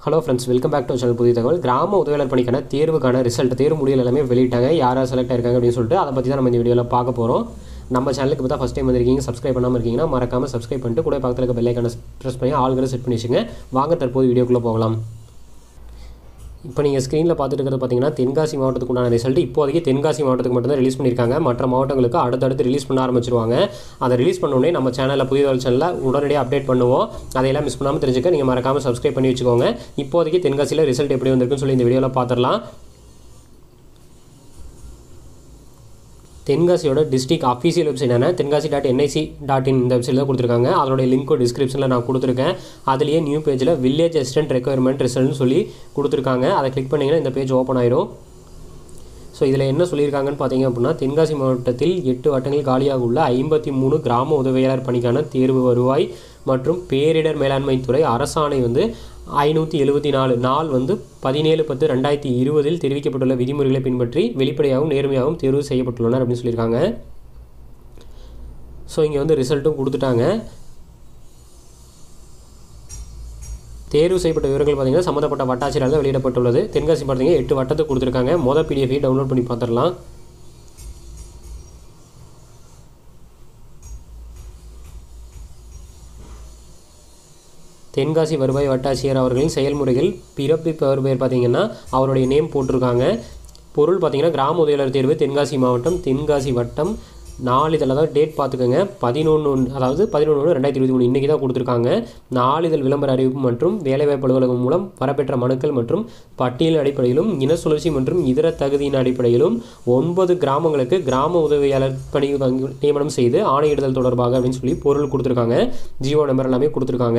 hello friends welcome back to channel புதிய தகவல் கிராம உதவியாளர் பணிக்கான தேர்வுக்கான ரிசல்ட் தேர்வு முடியல் எல்லாமே வெளியிட்டாங்க யார் யார் செலக்ட் ஆயிருக்காங்க அப்படின்னு சொல்லிட்டு அதை பற்றி தான் நம்ம இந்த வீடியோவில் பார்க்க போகிறோம் நம்ம சேனலுக்கு இப்போ தான் ஃபஸ்ட் டைம் வந்திருக்கீங்க சப்ஸ்கிரைப் பண்ணாமல் இருக்கீங்கன்னா மறக்காமல் சப்ஸ்கிரைப் பண்ணிட்டு கூட பக்கத்தில் இருக்க பெல்லைக்கான ப்ரெஸ் பண்ணி ஆள்களை செட் பண்ணி வச்சுங்க வாங்க தற்போது வீடியோக்குள்ளே போகலாம் இப்போ நீங்கள் ஸ்க்ரீனில் பார்த்துட்டு இருக்கிறது பார்த்தீங்கன்னா தென்காசி மாவட்டத்துக்கு உண்டான ரிசல்ட் இப்போதைக்கு தென்காசி மாவட்டத்துக்கு மட்டும்தான் ரிலீஸ் பண்ணியிருக்காங்க மற்ற மாவட்டங்களுக்கு அடுத்தடுத்து ரிலீஸ் பண்ண ஆரம்பிச்சிருவாங்க அதை ரிலீஸ் பண்ண உடனே நம்ம சேனலில் புதிய சேனலில் உடனடியாக அப்டேட் பண்ணுவோம் அதையெல்லாம் மிஸ் பண்ணாமல் தெரிஞ்சுக்க நீங்கள் மறக்காமல் சப்ஸ்கிரைப் பண்ணி வச்சுக்கோங்க இப்போதைக்கு தென்காசியில் ரிசல்ட் எப்படி வந்திருக்குன்னு சொல்லி இந்த வீடியோவில் பார்த்துடலாம் தென்காசியோட டிஸ்ட்ரிக்ட் அஃபீஷியல் வெப்சைட்டான Tenkasi dot NIC dot in இந்த வெப்சைட்டில் தான் கொடுத்துருக்காங்க அதோடைய லிங்க்கும் டிஸ்கிரிப்ஷனில் நான் கொடுத்துருக்கேன் அதுலேயே நியூ பேஜில் வில்லேஜ் அசிஸ்டன்ட் ரெக்குயர்மெண்ட் ரிசல்ட்னு சொல்லி கொடுத்துருக்காங்க அதை கிளிக் பண்ணிங்கன்னா இந்த பேஜ் ஓப்பன் ஆயிரும் ஸோ இதில் என்ன சொல்லியிருக்காங்கன்னு பார்த்தீங்க அப்படின்னா தென்காசி மாவட்டத்தில் எட்டு வட்டங்கள் காலியாக உள்ள ஐம்பத்தி மூணு கிராம உதவியாளர் பணிக்கான தேர்வு வருவாய் மற்றும் பேரிடர் மேலாண்மை துறை அரசாணை வந்து ஐநூற்றி எழுபத்தி நாலு நாள் வந்து பதினேழு பத்து ரெண்டாயிரத்தி இருபதில் தெரிவிக்கப்பட்டுள்ள விதிமுறைகளை பின்பற்றி வெளிப்படையாகவும் நேர்மையாகவும் தேர்வு செய்யப்பட்டுள்ளனர் அப்படின்னு சொல்லியிருக்காங்க ஸோ இங்கே வந்து ரிசல்ட்டும் கொடுத்துட்டாங்க தேர்வு செய்யப்பட்ட விவரங்கள் பார்த்தீங்கன்னா சம்மந்தப்பட்ட வட்டாட்சியரால் வெளியிடப்பட்டுள்ளது தென்காசி பார்த்தீங்க எட்டு வட்டத்துக்கு கொடுத்துருக்காங்க மொதல் பிடிஎஃபை டவுன்லோட் பண்ணி பார்த்துடலாம் தென்காசி வருவாய் வட்டாட்சியர் அவர்களின் செயல்முறைகள் பிறப்பிப்பவர் பேர் பார்த்தீங்கன்னா அவருடைய நேம் போட்டிருக்காங்க பொருள் பார்த்தீங்கன்னா கிராம உதவியாளர் தேர்வு தென்காசி மாவட்டம் தென்காசி வட்டம் நாளிதழ் அதாவது டேட் பார்த்துக்கோங்க பதினொன்று அதாவது பதினொன்று ஒன்று ரெண்டாயிரத்தி இருபத்தி மூணு இன்றைக்கி தான் கொடுத்துருக்காங்க நாளிதழ் விளம்பர அறிவிப்பு மற்றும் வேலைவாய்ப்பு அலுவலகம் மூலம் வரப்பெற்ற மனுக்கள் மற்றும் பட்டியல் அடிப்படையிலும் இன சுழற்சி மற்றும் இதர தகுதியின் அடிப்படையிலும் ஒன்பது கிராமங்களுக்கு கிராம உதவியாளர் பணி வங்கி- நியமனம் செய்து ஆணையிடுதல் தொடர்பாக அப்படின்னு சொல்லி பொருள் கொடுத்துருக்காங்க ஜியோ நம்பர் எல்லாமே கொடுத்துருக்காங்க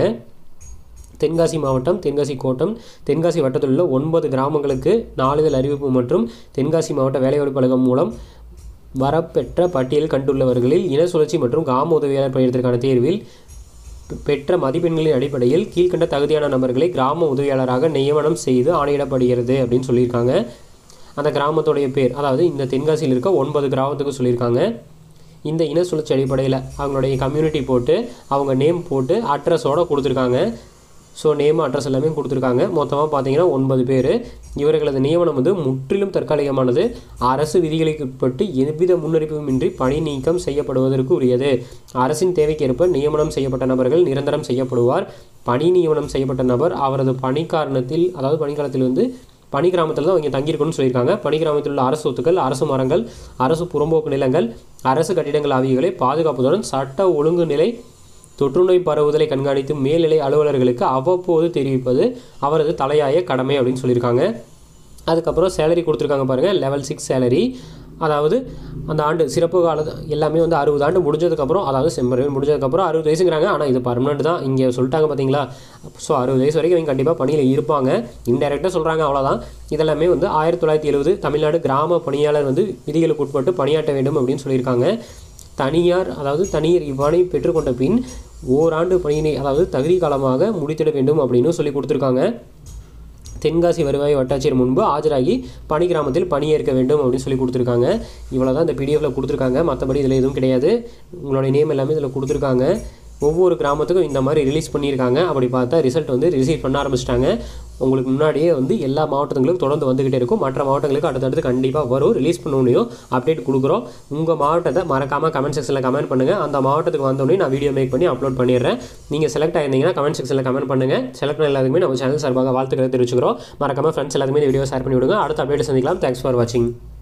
தென்காசி மாவட்டம் தென்காசி கோட்டம் தென்காசி வட்டத்தில் உள்ள ஒன்பது கிராமங்களுக்கு நாளிதழ் அறிவிப்பு மற்றும் தென்காசி மாவட்ட வேலைவாய்ப்பு கழகம் மூலம் வரப்பெற்ற பட்டியல் கண்டுள்ளவர்களில் இன சுழற்சி மற்றும் கிராம உதவியாளர் பணியிடத்திற்கான தேர்வில் பெ- பெற்ற மதிப்பெண்களின் அடிப்படையில் கீழ்க்கண்ட தகுதியான நபர்களை கிராம உதவியாளராக நியமனம் செய்து ஆணையிடப்படுகிறது அப்படின்னு சொல்லியிருக்காங்க அந்த கிராமத்துடைய பேர் அதாவது இந்த தென்காசியில் இருக்க ஒன்பது கிராமத்துக்கு சொல்லியிருக்காங்க இந்த இன சுழற்சி அடிப்படையில் அவங்களுடைய கம்யூனிட்டி போட்டு அவங்க நேம் போட்டு அட்ரஸோட கொடுத்துருக்காங்க ஸோ நேம் அட்ரஸ் எல்லாமே கொடுத்துருக்காங்க மொத்தமாக பார்த்தீங்கன்னா ஒன்பது பேர் இவர்களது நியமனம் வந்து முற்றிலும் தற்காலிகமானது அரசு விதிகளுக்கு உட்பட்டு எவ்வித முன்னறிவிப்புமின்றி பணி நீக்கம் செய்யப்படுவதற்கு உரியது அரசின் தேவைக்கேற்ப நியமனம் செய்யப்பட்ட நபர்கள் நிரந்தரம் செய்யப்படுவார் பணி நியமனம் செய்யப்பட்ட நபர் அவரது பணி காரணத்தில் அதாவது பணிக்காலத்தில் வந்து பனி கிராமத்தில் தான் அவங்க தங்கியிருக்கணும்னு சொல்லியிருக்காங்க பனி கிராமத்தில் உள்ள அரசு சொத்துக்கள் அரசு மரங்கள் அரசு புறம்போக்கு நிலங்கள் அரசு கட்டிடங்கள் ஆகியவைகளை பாதுகாப்பதுடன் சட்ட ஒழுங்கு நிலை தொற்றுநோய் பரவுதலை கண்காணித்து மேல்நிலை அலுவலர்களுக்கு அவ்வப்போது தெரிவிப்பது அவரது தலையாய கடமை அப்படின்னு சொல்லியிருக்காங்க அதுக்கப்புறம் சேலரி கொடுத்துருக்காங்க பாருங்கள் லெவல் சிக்ஸ் சேலரி அதாவது அந்த ஆண்டு சிறப்பு கால எல்லாமே வந்து அறுபது ஆண்டு முடிஞ்சதுக்கப்புறம் அதாவது செம்பர் முடிஞ்சதுக்கப்புறம் அறுபது வயசுங்கிறாங்க ஆனால் இது பர்மனெண்ட் தான் இங்கே சொல்லிட்டாங்க பார்த்தீங்களா ஸோ அறுபது வயசு வரைக்கும் இவங்க கண்டிப்பாக பணியில் இருப்பாங்க இன்டெரக்டாக சொல்கிறாங்க அவ்வளோதான் இதெல்லாமே வந்து ஆயிரத்தி தொள்ளாயிரத்தி எழுபது தமிழ்நாடு கிராம பணியாளர் வந்து விதிகளுக்கு உட்பட்டு பணியாற்ற வேண்டும் அப்படின்னு சொல்லியிருக்காங்க தனியார் அதாவது தனியார் இவ்வாணை பெற்றுக்கொண்ட பின் ஓராண்டு பணியினை அதாவது தகுதி காலமாக முடித்திட வேண்டும் அப்படின்னு சொல்லி கொடுத்துருக்காங்க தென்காசி வருவாய் வட்டாட்சியர் முன்பு ஆஜராகி பணி கிராமத்தில் பணியேற்க வேண்டும் அப்படின்னு சொல்லி கொடுத்துருக்காங்க இவ்வளோ தான் இந்த பிடிஎஃப்ல கொடுத்துருக்காங்க மற்றபடி இதில் எதுவும் கிடையாது உங்களுடைய நேம் எல்லாமே இதில் கொடுத்துருக்காங்க ஒவ்வொரு கிராமத்துக்கும் இந்த மாதிரி ரிலீஸ் பண்ணியிருக்காங்க அப்படி பார்த்தா ரிசல்ட் வந்து ரிசீவ் பண்ண ஆரம்பிச்சிட்டாங்க உங்களுக்கு முன்னாடியே வந்து எல்லா மாவட்டங்களுக்கும் தொடர்ந்து வந்துக்கிட்டே இருக்கும் மற்ற மாவட்டங்களுக்கு அடுத்தடுத்து கண்டிப்பாக வரும் ரிலீஸ் பண்ணோனையும் அப்டேட் கொடுக்குறோம் உங்கள் மாவட்டத்தை மறக்காமல் கமெண்ட் செக்ஷனில் கமெண்ட் பண்ணுங்கள் அந்த மாவட்டத்துக்கு வந்தோடனே நான் வீடியோ மேக் பண்ணி அப்லோட் பண்ணிடுறேன் நீங்கள் செலக்ட் ஆயிருந்தீங்கன்னா கமெண்ட் செக்ஷனில் கமெண்ட் பண்ணுங்கள் செலக்ட் பண்ண எல்லாத்துக்குமே நம்ம சேனல் சார்பாக வாழ்த்துக்களை தெரிவிச்சுக்கிறோம் மறக்காமல் ஃப்ரெண்ட்ஸ் எல்லாத்துக்குமே இந்த வீடியோ ஷேர் பண்ணி விடுங்க அடுத்த அப்டேட் சந்திக்கலாம் தேங்க்ஸ் ஃபார் வாட்சிங்